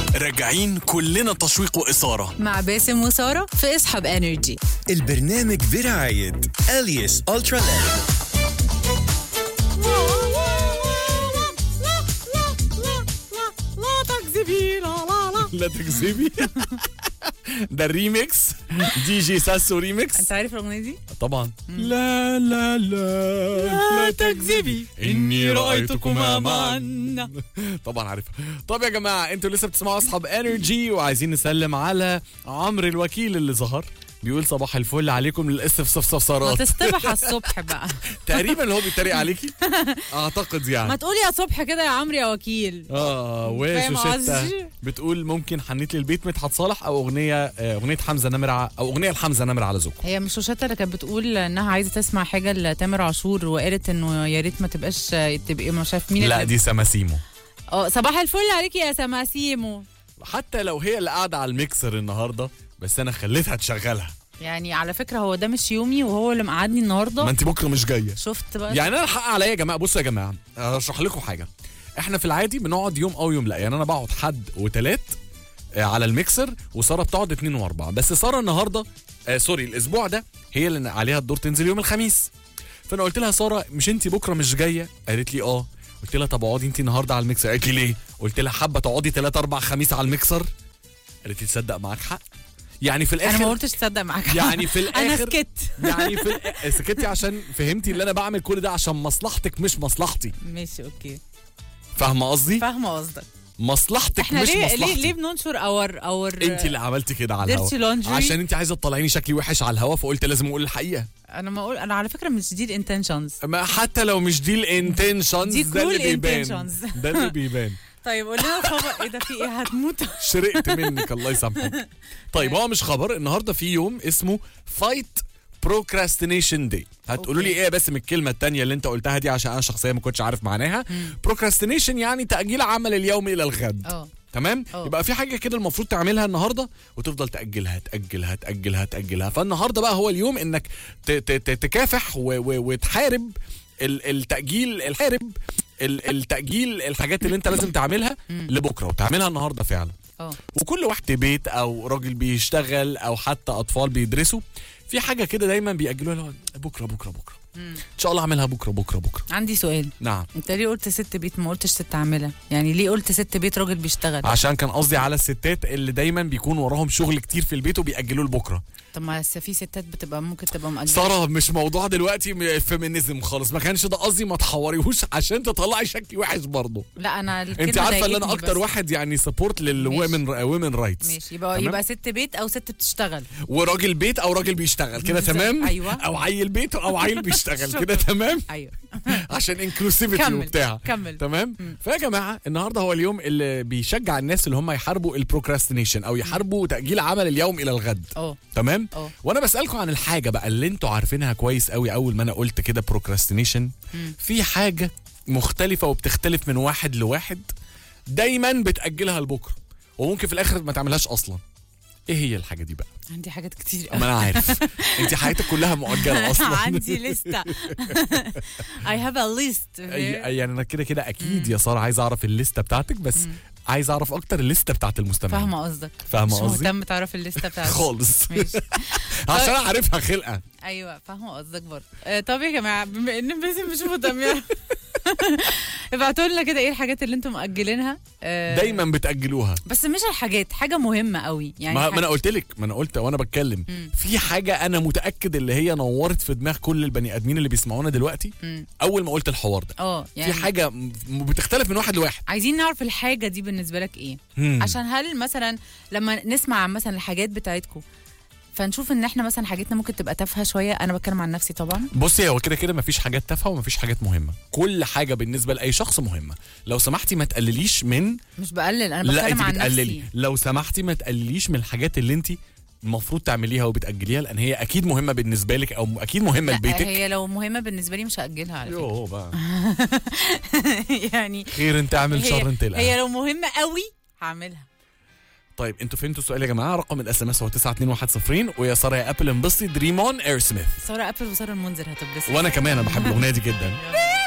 راجعين كلنا تشويق وإثارة مع باسم وسارة في اصحاب انرجي البرنامج برعاية أليس ألترا ليد لا تكذبي ده الريميكس دي جي ساسو ريميكس انت عارف الاغنيه دي؟ طبعا لا لا لا لا تكذبي اني رايتكما معا طبعا عارفها طب يا جماعه انتوا لسه بتسمعوا اصحاب انرجي وعايزين نسلم على عمرو الوكيل اللي ظهر بيقول صباح الفل عليكم للاسف ما صفصفصارات تصطبح على الصبح بقى تقريبا اللي هو بيتريق عليكي اعتقد ما يعني تقولي يا صبح كده يا عمرو يا وكيل اه فاهم وشوشتة قصدي؟ بتقول ممكن حنيت لي البيت مدحت صالح او اغنيه آه، اغنيه حمزه نمر ع- او اغنيه لحمزه نمر على ذوقكم هي مش روشاتا اللي كانت بتقول انها عايزه تسمع حاجه لتامر عاشور وقالت انه يا ريت ما تبقاش تبقي مش عارف مين لا اللي- دي سماسيمو اه صباح الفل عليكي يا سماسيمو حتى لو هي اللي قاعده على الميكسر النهارده بس انا خليتها تشغلها يعني على فكره هو ده مش يومي وهو اللي مقعدني النهارده ما انت بكره مش جايه شفت بقى يعني انا الحق عليا يا جماعه بصوا يا جماعه اشرح لكم حاجه احنا في العادي بنقعد يوم او يوم لا يعني انا بقعد حد وتلات آه، على الميكسر وساره بتقعد اتنين واربعه بس ساره النهارده آه سوري الاسبوع ده هي اللي عليها الدور تنزل يوم الخميس فانا قلت لها ساره مش انت بكره مش جايه قالت لي اه قلت لها طب اقعدي انت النهارده على الميكسر قالت لي ليه قلت لها حابه تقعدي 3 4 خميس على الميكسر قالت لي تصدق معاك حق يعني في الاخر انا ما قلتش تصدق معاك يعني في انا الاخر سكت يعني في الآ- سكتي عشان فهمتي اللي انا بعمل كل ده عشان مصلحتك مش مصلحتي ماشي اوكي فاهمه قصدي فاهمه قصدك مصلحتك احنا مش ليه ليه مصلحتي ليه بننشر اور اور انت اللي عملتي كده على dirty الهوا laundry. عشان انت عايزه تطلعيني شكلي وحش على الهوا فقلت لازم اقول الحقيقه انا ما اقول انا على فكره مش دي الانتنشنز ما حتى لو مش دي الانتنشنز دي ده اللي cruel بيبان intentions. ده اللي بيبان طيب قول لنا الخبر ايه ده في ايه هتموت شرقت منك الله يسامحك طيب هو مش خبر النهارده في يوم اسمه فايت بروكراستينيشن داي هتقولوا لي أوكي. ايه بس من الكلمه التانية اللي انت قلتها دي عشان انا شخصيا ما كنتش عارف معناها بروكراستينيشن يعني تاجيل عمل اليوم الى الغد اه تمام أوه. يبقى في حاجه كده المفروض تعملها النهارده وتفضل تاجلها تاجلها تاجلها تاجلها فالنهارده بقى هو اليوم انك ت- ت- ت- تكافح و- و- وتحارب ال- التاجيل الحارب ال- التاجيل الحاجات اللي انت لازم تعملها لبكره وتعملها النهارده فعلا اه وكل واحد في بيت او راجل بيشتغل او حتى اطفال بيدرسوا في حاجه كده دايما بياجلوها اللي هو بكره بكره بكره ان شاء الله اعملها بكره بكره بكره عندي سؤال نعم انت ليه قلت ست بيت ما قلتش ست عامله يعني ليه قلت ست بيت راجل بيشتغل عشان كان قصدي على الستات اللي دايما بيكون وراهم شغل كتير في البيت وبيأجلوه لبكره طب ما لسه في ستات بتبقى ممكن تبقى مأجله ساره مش موضوع دلوقتي فيمينيزم خالص ما كانش ده قصدي ما تحوريهوش عشان تطلعي شكلي وحش برضه لا انا الكلمة انت عارفه ان انا ضايقتني اكتر بس. واحد يعني سبورت للومن ومن رايتس ماشي يبقى تمام؟ يبقى ست بيت او ست بتشتغل وراجل بيت او راجل بيشتغل كده بالظبط. تمام أيوة. او عيل بيت او عيل بيشتغل شكرا. كده تمام ايوه عشان انكلوسيفيتي كمل وبتاع كمل تمام فيا جماعه النهارده هو اليوم اللي بيشجع الناس اللي هم يحاربوا البروكراستينيشن او يحاربوا تاجيل عمل اليوم الى الغد اه تمام اه. وانا بسالكم عن الحاجه بقى اللي انتوا عارفينها كويس قوي اول ما انا قلت كده بروكراستينيشن في حاجه مختلفه وبتختلف من واحد لواحد دايما بتاجلها لبكره وممكن في الاخر ما تعملهاش اصلا ايه هي الحاجه دي بقى عندي حاجات كتير ما انا عارف انت حياتك كلها مؤجله اصلا عندي لستة I have a list أي- يعني انا كده كده اكيد يا ساره عايز اعرف الليسته بتاعتك بس عايز اعرف اكتر الليسته بتاعت المستمعين فاهمة قصدك فاهمة مش قصدي؟ مهتم تعرف الليستة بتاعتي خالص ماشي عشان عارفها خلقه ايوه فاهمه قصدك برضه آه طب يا جماعه بما ان باسم مش مهتم يعرف- ابعتوا لنا كده ايه الحاجات اللي انتم مأجلينها آه دايما بتاجلوها بس مش الحاجات حاجه مهمه قوي يعني ما, حاجة ما انا قلت لك ما انا قلت وانا بتكلم في حاجه انا متاكد اللي هي نورت في دماغ كل البني ادمين اللي بيسمعونا دلوقتي مم. اول ما قلت الحوار ده اه يعني في حاجه م- بتختلف من واحد لواحد عايزين نعرف الحاجه دي بالنسبه لك ايه مم. عشان هل مثلا لما نسمع عن مثلا الحاجات بتاعتكم فنشوف ان احنا مثلا حاجتنا ممكن تبقى تافهه شويه انا بتكلم عن نفسي طبعا بصي هو كده كده مفيش حاجات تافهه ومفيش حاجات مهمه كل حاجه بالنسبه لاي شخص مهمه لو سمحتي ما تقلليش من مش بقلل انا لا بتكلم انت عن بتقللي نفسي لو سمحتي ما تقلليش من الحاجات اللي انت المفروض تعمليها وبتاجليها لان هي اكيد مهمه بالنسبه لك او اكيد مهمه لا لبيتك هي لو مهمه بالنسبه لي مش هاجلها على فكره يوه بقى يعني خير انت اعمل هي, شر انت هي الآن. لو مهمه قوي هعملها طيب انتوا فهمتوا السؤال يا جماعه رقم الاس ام اس هو 92110 ويا ساره يا ابل انبسطي دريم اون اير سميث ساره ابل وساره المنذر هتتبسط وانا كمان انا بحب الاغنيه دي جدا